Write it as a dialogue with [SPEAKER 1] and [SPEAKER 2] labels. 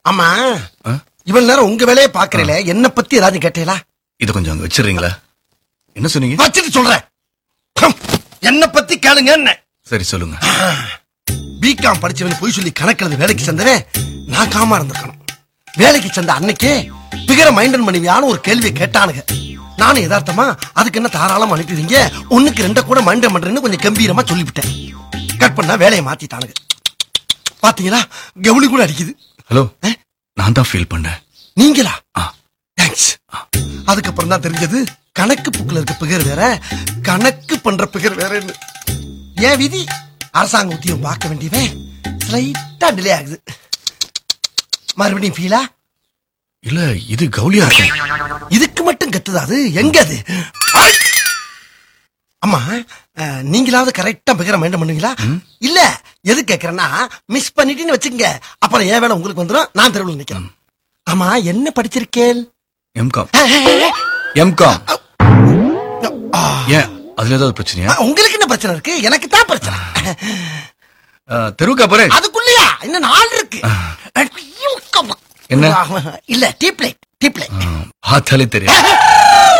[SPEAKER 1] ஆமா
[SPEAKER 2] ஆ?
[SPEAKER 1] இவ்வளவு நேரம் உங்க வேலையை பாக்குறீல என்ன பத்தி ஏதாவது கேட்டீங்களா
[SPEAKER 2] இத கொஞ்சம் அங்க வச்சிடுறீங்களா என்ன சொன்னீங்க
[SPEAKER 1] வச்சுட்டு சொல்றேன் ஹம், என்ன பத்தி கேளுங்க என்ன
[SPEAKER 2] சரி சொல்லுங்க
[SPEAKER 1] பிகாம் படிச்சவன் போய் சொல்லி கணக்கில் வேலைக்கு சேர்ந்தவன் நான் காமா இருந்திருக்கணும் வேலைக்கு சேர்ந்த அன்னைக்கே பிகர மைண்டன் பண்ணுவியான்னு ஒரு கேள்வியை கேட்டானுங்க நானும் யதார்த்தமா அதுக்கு என்ன தாராளம் அனுப்பிடுவீங்க ஒண்ணுக்கு ரெண்ட கூட மைண்டன் பண்றேன்னு கொஞ்சம் கம்பீரமா சொல்லிவிட்டேன் கட் பண்ணா வேலையை மாத்திட்டானுங்க பாத்தீங்களா கவுளி கூட அடிக்குது
[SPEAKER 2] ஹலோ
[SPEAKER 1] ஆ?
[SPEAKER 2] நான் தான் ஃபீல் பண்ணேன்
[SPEAKER 1] நீங்களா
[SPEAKER 2] ஆ.
[SPEAKER 1] தேங்க்ஸ் அதுக்கப்புறம் தான் தெரிஞ்சது கணக்கு புக்கில் இருக்க பிகர் வேற கணக்கு பண்ற பிகர் வேறன்னு ஏன் விதி அரசாங்க உத்தியம் பார்க்க வேண்டியவன் ஸ்லைட்டா டிலே ஆகுது மறுபடியும் ஃபீலா
[SPEAKER 2] இல்ல இது கவுலியா இருக்கேன்
[SPEAKER 1] இதுக்கு மட்டும் கத்துதா அது எங்க அது ஐ! அம்மா அஹ், நீங்களாவது கரெக்டா பிகர மைண்ட் பண்ணுவீங்களா இல்ல எது கேக்குறேன்னா மிஸ் பண்ணிட்டீன்னு வச்சுக்கங்க அப்புறம் ஏன் வேலை உங்களுக்கு வந்துடும் நான் தெருவில் நிக்கிறேன் ஆமா என்ன படிச்சிருக்கேன்
[SPEAKER 2] எம்காம் எம்காம் ஏன் அதுல ஏதாவது பிரச்சனையா
[SPEAKER 1] அஹ், உங்களுக்கு என்ன பிரச்சனை இருக்கு எனக்கு தான் பிரச்சனை
[SPEAKER 2] ஆ, தெருவுக்கா போறேன்
[SPEAKER 1] அதுக்குள்ளயா இன்னும் நாள் இருக்கு
[SPEAKER 2] என்ன?
[SPEAKER 1] இல்ல டீப் லைட் டீப் லைட்
[SPEAKER 2] பார்த்தாலே தெரியும்